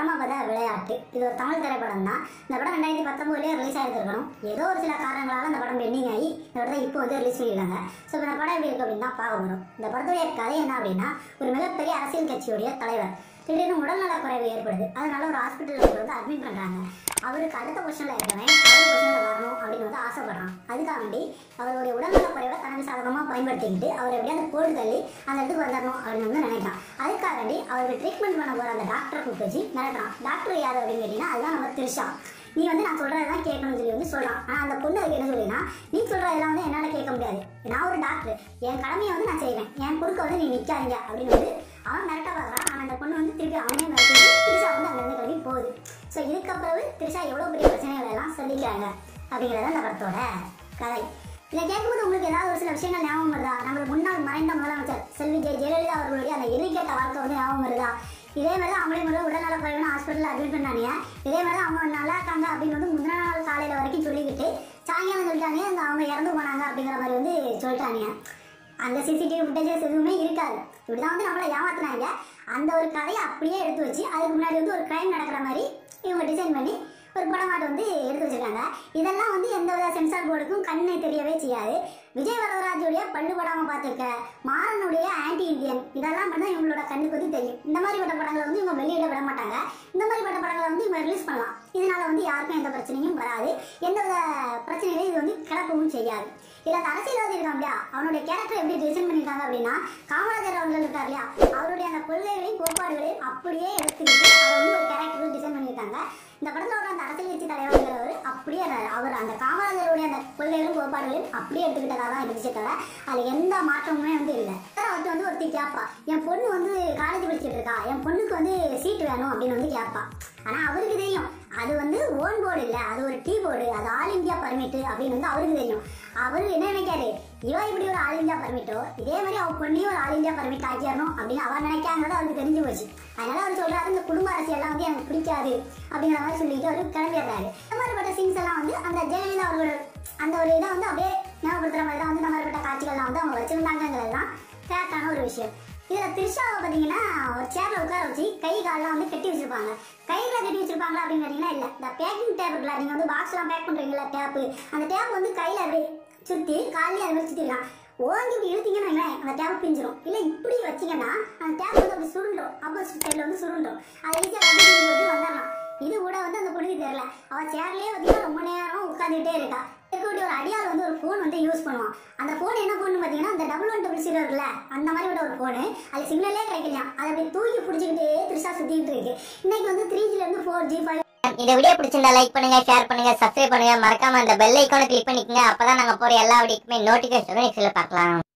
அப்புறமா பார்த்தா விளையாட்டு இது ஒரு தமிழ் திரைப்படம் தான் இந்த படம் ரெண்டாயிரத்தி பத்தொம்போதுலேயே ரிலீஸ் ஆகிருக்கணும் ஏதோ ஒரு சில காரணங்களால இந்த படம் பெண்டிங் ஆகி இந்த படத்தை இப்போ வந்து ரிலீஸ் பண்ணியிருக்காங்க ஸோ இந்த படம் எப்படி இருக்கு அப்படின்னு தான் பார்க்க போகிறோம் இந்த படத்துடைய கதை என்ன அப்படின்னா ஒரு மிகப்பெரிய அரசியல் கட்சியுடைய தலைவர் திடீர்னு உடல்நலக் குறைவு ஏற்படுது அதனால ஒரு ஹாஸ்பிட்டலில் வந்து அட்மிட் பண்ணுறாங்க அவருக்கு அடுத்த பொசிஷனில் இருக்கவன் அவர் பொசிஷனில் வரணும் அப்படின்னு வந்து ஆசைப்படுறான் அதுக்காக வேண்டி அவருடைய உடல்நலக் குறைவை தனக்கு சாதகமாக பயன்படுத்திக்கிட்டு அவர் எப்படியாவது போட்டு தள்ளி அந்த இடத்துக்கு வந்துடணும் அப்படின்னு வந்து நினைக்கிறான் அதுக்காக வேண்டி அவருக்கு ட்ரீட்மெண்ட் பண்ண போகிற அந்த டாக்டரை கூப்பிட்டு வச்சு மிரட்டுறான் டாக்டர் யார் அப்படின்னு கேட்டிங்கன்னா அதுதான் நம்ம திரிஷா நீ வந்து நான் சொல்கிறதெல்லாம் கேட்கணும்னு சொல்லி வந்து சொல்கிறான் ஆனால் அந்த பொண்ணு அதுக்கு என்ன சொல்லினா நீ சொல்கிறதெல்லாம் வந்து என்னால் கேட்க முடியாது நான் ஒரு டாக்டர் என் கடமையை வந்து நான் செய்வேன் என் குறுக்க வந்து நீ நிற்காதீங்க அப்படின்னு வந்து அவன் மிரட்ட பார்க்குறான் ஆனால் அந்த பொண்ணு வந்து திருப்பி அவனே மிரட்டி திரிஷா வந்து அங்கேருந்து கிளம்பி போகுது ஸோ இதுக்கப்புறம் திரிஷா எவ்வளோ பெரிய பிரச்சனைகள் எல்லாம் சொல்லிக்கிறாங்க அப்படிங்கிறத அந்த படத்தோட கதை இதை கேட்கும்போது உங்களுக்கு ஏதாவது ஒரு சில விஷயங்கள் ஞாபகம் வருதா நம்ம முன்னாள் மறைந்த முதலமைச்சர் செல்வி ஜெய ஜெயலலிதா அவர்களுடைய அந்த இறுதிக்கட்ட வாழ்க்கை வந்து ஞாபகம் வருதா இதே மாதிரி தான் அவங்களே முதல்ல உடல்நல குறைவுன்னு ஹாஸ்பிட்டலில் அட்மிட் பண்ணாங்க இதே மாதிரி தான் அவங்க நல்லா இருக்காங்க அப்படின்னு வந்து முந்தின நாள் காலையில் வரைக்கும் சொல்லிக்கிட்டு சாயங்காலம் சொல்லிட்டாங்க அந்த அவங்க இறந்து போனாங்க அப்படிங்கிற மாதிரி வந்து சொல்லிட்டாங்க அந்த சிசிடிவி ஃபுட்டேஜஸ் எதுவுமே இருக்காது இப்படிதான் வந்து நம்மளை ஏமாத்துனாங்க அந்த ஒரு கதையை அப்படியே எடுத்து வச்சு அதுக்கு முன்னாடி வந்து ஒரு கிரைம் நடக்கிற மாதிரி இவங்க டிசைன் பண்ணி ஒரு படமாட்டு வந்து எடுத்து வச்சிருக்காங்க இதெல்லாம் வந்து எந்த வித சென்சார் போர்டுக்கும் கண்ணை தெரியவே செய்யாது விஜய் வரதராஜுடைய பல்லு படாம பார்த்துருக்க மாறனுடைய ஆன்டி இந்தியன் இதெல்லாம் மட்டும் தான் இவங்களோட கண்ணுக்கு வந்து தெரியும் இந்த மாதிரிப்பட்ட படங்களை வந்து இவங்க வெளியிட விட மாட்டாங்க இந்த மாதிரிப்பட்ட படங்களை வந்து இவங்க ரிலீஸ் பண்ணலாம் இதனால வந்து யாருக்கும் எந்த பிரச்சனையும் வராது எந்த வித பிரச்சனைகளையும் இது வந்து கிளப்பவும் செய்யாது இதில் அந்த அரசியல்வாதி இருக்கான் இல்லையா அவனுடைய கேரக்டர் எப்படி டிசைன் பண்ணியிருக்காங்க அப்படின்னா காமராஜர் அவர்கள் இருக்கார் இல்லையா அவருடைய அந்த கொள்கைகளையும் கோட்பாடுகளையும் அப்படியே எடுத்துக்கிட்டு அதை வந்து ஒரு கேரக்டர் டிசைன் பண்ணியிருக்காங்க இந்த படத்தில் வர அந்த அரசியல் கட்சி தலைவர்ங்கிறவர் அப்படியே அந்த- அவர் அந்த காமராஜருடைய அந்த கொள்கைகளும் கோட்பாடுகளையும் அப்படியே எடுத்துக்கிட்டதாக தான் இருந்துச்சே தவிர அதில் எந்த மாற்றமுமே வந்து இல்லை அவர்கிட்ட வந்து ஒருத்தி கேட்பா என் பொண்ணு வந்து காலேஜ் படிச்சுட்டு இருக்கா என் பொண்ணுக்கு வந்து சீட் வேணும் அப்படின்னு வந்து கேட்பா ஆனால் அவருக்கு தெரியும் அது வந்து ஓன் போர்டு இல்லை அது ஒரு டீ போர்டு அது ஆல் இந்தியா பர்மிட் அப்படின்னு வந்து அவருக்கு தெரியும் அவரு என்ன நினைக்காரு இவ இப்படி ஒரு ஆல் இந்தியா பர்மிட்டோ இதே மாதிரி அவ பொண்ணையும் ஒரு ஆல் இந்தியா பர்மிட் ஆக்கிடணும் அப்படின்னு அவர் நினைக்காங்கிறது அவருக்கு தெரிஞ்சு போச்சு அதனால அவர் சொல்றாரு இந்த குடும்ப அரசியல்லாம் வந்து எனக்கு பிடிக்காது அப்படிங்கிற மாதிரி சொல்லிட்டு அவர் கிளம்பிடுறாரு இந்த மாதிரிப்பட்ட சீன்ஸ் எல்லாம் வந்து அந்த ஜெயலலிதா அவர்களோட அந்த ஒரு இதை வந்து அப்படியே ஞாபகப்படுத்துற மாதிரி தான் வந்து இந்த மாதிரிப்பட்ட காட்சிகள்லாம் வந்து அவங்க வச்சிருந்தாங்கிறது தான் ஃபேக்டான ஒரு விஷயம் இதுல திரிஷாவை பாத்தீங்கன்னா ஒரு சேர்ல உட்கார வச்சு கை காலெல்லாம் வந்து கட்டி வச்சிருப்பாங்க கையில கட்டி வச்சிருப்பாங்களா அப்படின்னு கேட்டீங்கன்னா இல்ல இந்த பேக்கிங் டேப் இருக்குல்ல நீங்க வந்து பாக்ஸ் எல்லாம் பேக் பண்றீங்களா டேப் அந்த டேப் வந்து கையில அப்படியே சுத்தி காலையில அதை வச்சு சுத்திடலாம் ஓங்கி இப்படி இழுத்தீங்கன்னு வைங்களேன், அந்த டேப் பிஞ்சிரும் இல்ல இப்படி வச்சீங்கன்னா அந்த டேப் வந்து அப்படி சுருண்டும் ஆப்போசிட் சைடுல வந்து சுருண்டும் அதை ஈஸியா கட்டி போட்டு வந்துடலாம் இது கூட வந்து அந்த பொண்ணுக்கு தெரியல அவ சேர்லயே பார்த்தீங்கன்னா ரொம்ப நேரம் உட்காந்துக்கிட்டே இருக்கா இருக்கக்கூடிய ஒரு அடியாள் வந்து ஒரு ஃபோன் வந்து யூஸ் பண்ணுவான் அந்த ஃபோன் என்ன ஃபோன் பார்த்தீங்கன்னா அந்த டபுள் ஒன் டபுள் ஜீரோ இருக்குல்ல அந்த மாதிரி விட ஒரு ஃபோனு அது சிக்னலே கிடைக்கலையா அதை அப்படியே தூக்கி பிடிச்சிக்கிட்டே திருசா சுத்திக்கிட்டு இருக்கு இன்னைக்கு வந்து த்ரீ ஜில இருந்து ஃபோர் ஜி ஃபைவ் இந்த வீடியோ பிடிச்சிருந்தா லைக் பண்ணுங்க ஷேர் பண்ணுங்க சப்ஸ்கிரைப் பண்ணுங்க மறக்காம அந்த பெல் ஐக்கானை கிளிக் பண்ணிக்கங்க அப்பதான் நாங்க போற எல்லா வீடியோக்குமே நோட்டிபிகேஷன் நெக்ஸ்ட்ல பார்க்கலாம்